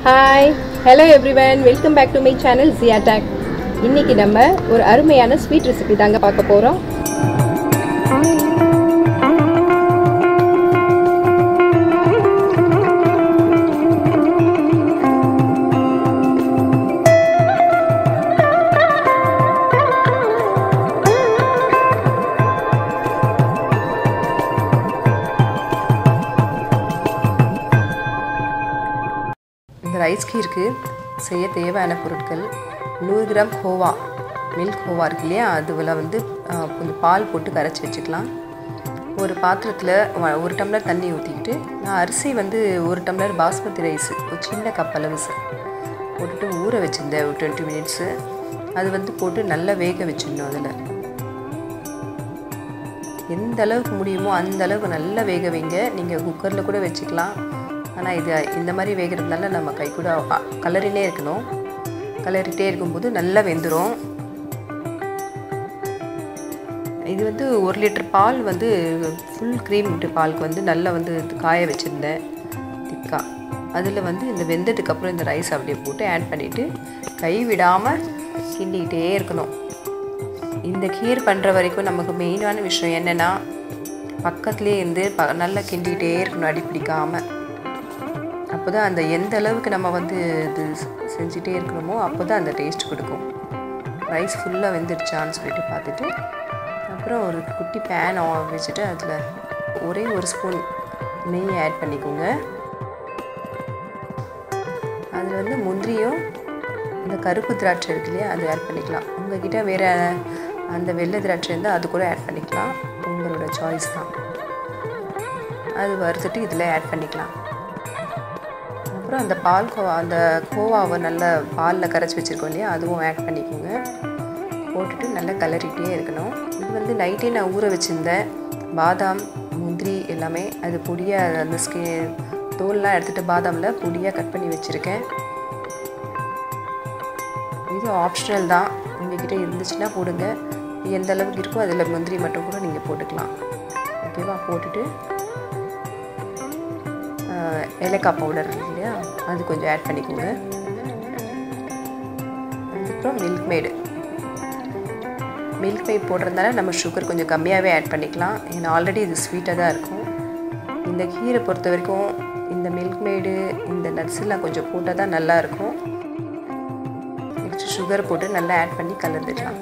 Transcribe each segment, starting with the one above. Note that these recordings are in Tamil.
hi hello everyone welcome back to my channel G attack இன்னைக்கு நம்ம ஒரு அருமையான ஸ்வீட் ரெசிபி தாங்க பார்க்க போகிறோம் இந்த ரைஸ் கீருக்கு செய்ய தேவையான பொருட்கள் நூறு கிராம் கோவா மில்க் கோவா இருக்கு இல்லையா அதில் வந்து ஆ, கொஞ்சம் பால் போட்டு கரைச்சி வச்சுக்கலாம் ஒரு பாத்திரத்தில் வ- ஒரு டம்ளர் தண்ணி ஊற்றிக்கிட்டு நான் அரிசி வந்து ஒரு டம்ளர் பாஸ்மதி ரைஸ் ஒரு சின்ன கப் அளவு சார் போட்டுட்டு ஊற வச்சுருந்தேன் ஒரு டுவெண்ட்டி மினிட்ஸு அது வந்து போட்டு நல்லா வேக வச்சிடணும் அதில் எந்த அளவுக்கு முடியுமோ அந்த அளவுக்கு நல்லா வேக வைங்க நீங்கள் குக்கரில் கூட வச்சுக்கலாம் ஆனால் இது இந்த மாதிரி வேகிறதுனால நம்ம கை கூட அ- கலரினே இருக்கணும் கலரிட்டே இருக்கும்போது நல்லா வெந்துடும் இது வந்து ஒரு லிட்டர் பால் வந்து ஃபுல் க்ரீம் பாலுக்கு வந்து நல்லா வந்து காய வச்சுருந்தேன் திக்கா அதில் வந்து இந்த வெந்ததுக்கப்புறம் இந்த ரைஸ் அப்படியே போட்டு ஆட் பண்ணிவிட்டு கை விடாமல் கிண்டிக்கிட்டே இருக்கணும் இந்த கீர் பண்ணுற வரைக்கும் நமக்கு மெயினான விஷயம் என்னென்னா பக்கத்துலேயே இருந்து ப நல்லா கிண்டிக்கிட்டே இருக்கணும் அடி பிடிக்காமல் அப்போ தான் அந்த எந்த அளவுக்கு நம்ம வந்து இது செ- செஞ்சுட்டே இருக்கிறோமோ அப்போ தான் அந்த டேஸ்ட் கொடுக்கும் ரைஸ் ஃபுல்லாக வெந்துருச்சான்னு சொல்லிட்டு பார்த்துட்டு அப்புறம் ஒரு குட்டி பேன் வச்சுட்டு அதில் ஒரே ஒரு ஸ்பூன் நெய் ஆட் பண்ணிக்கோங்க அதில் வந்து முந்திரியும் இந்த கருப்பு திராட்சை இருக்கு இல்லையா அது ஆட் பண்ணிக்கலாம் உங்ககிட்ட வேறு அந்த வெள்ளை திராட்சை இருந்தால் அது கூட ஆட் பண்ணிக்கலாம் உங்களோட சாய்ஸ் தான் அது வறுத்துட்டு இதில் ஆட் பண்ணிக்கலாம் அப்புறம் அந்த பால் கோவா அந்த கோவாவை நல்லா பாலில் கரைச்சி வச்சுருக்கோம் இல்லையா அதுவும் ஆட் பண்ணிக்கோங்க போட்டுட்டு நல்லா கலரிட்டே இருக்கணும் இது வந்து நைட்டே நான் ஊற வச்சுருந்தேன் பாதாம் முந்திரி எல்லாமே அது பொடியாக அந்த ஸ்கி தோல்லாம் எடுத்துகிட்டு பாதாமில் பொடியாக கட் பண்ணி வச்சுருக்கேன் இது ஆப்ஷனல் தான் உங்ககிட்ட இருந்துச்சுன்னா போடுங்க எந்த அளவுக்கு இருக்கோ அதில் முந்திரி மட்டும் கூட நீங்கள் போட்டுக்கலாம் ஓகேவா போட்டுட்டு ஆஹ், ஏலக்காய் பவுடர் இருக்கு இல்லையா அது கொஞ்சம் ஆட் பண்ணிக்கோங்க அதுக்கப்புறம் மில்க் மேடு மில்க் மேட் போடுறதுனால நம்ம சுகர் கொஞ்சம் கம்மியாகவே ஆட் பண்ணிக்கலாம் ஏன்னா ஆல்ரெடி இது ஸ்வீட்டாக தான் இருக்கும் இந்த கீரை பொறுத்த வரைக்கும் இந்த மில்க் மேடு இந்த நட்ஸ் எல்லாம் கொஞ்சம் போட்டால் தான் நல்லா இருக்கும் நெக்ஸ்ட் சுகர் போட்டு நல்லா ஆட் பண்ணி கலந்துடலாம்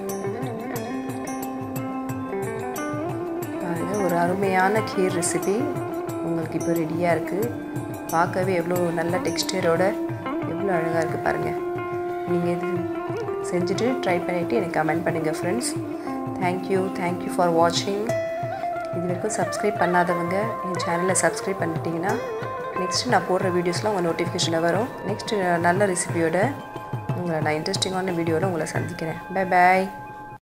பாருங்க ஒரு அருமையான கீர் ரெசிபி உங்களுக்கு இப்போ ரெடியாக இருக்குது பார்க்கவே எவ்வளோ நல்ல டெக்ஸ்டரோட எவ்வளோ அழகாக இருக்குது பாருங்கள் நீங்கள் இது செஞ்சுட்டு ட்ரை பண்ணிவிட்டு எனக்கு கமெண்ட் பண்ணுங்கள் ஃப்ரெண்ட்ஸ் தேங்க்யூ தேங்க்யூ ஃபார் வாட்சிங் இது வரைக்கும் சப்ஸ்கிரைப் பண்ணாதவங்க என் சேனலை சப்ஸ்கிரைப் பண்ணிட்டீங்கன்னா நெக்ஸ்ட்டு நான் போடுற வீடியோஸ்லாம் உங்கள் நோட்டிஃபிகேஷனில் வரும் நெக்ஸ்ட்டு நல்ல ரெசிபியோட உங்களை நான் இன்ட்ரெஸ்டிங்கான வீடியோவில் உங்களை சந்திக்கிறேன் பை பாய்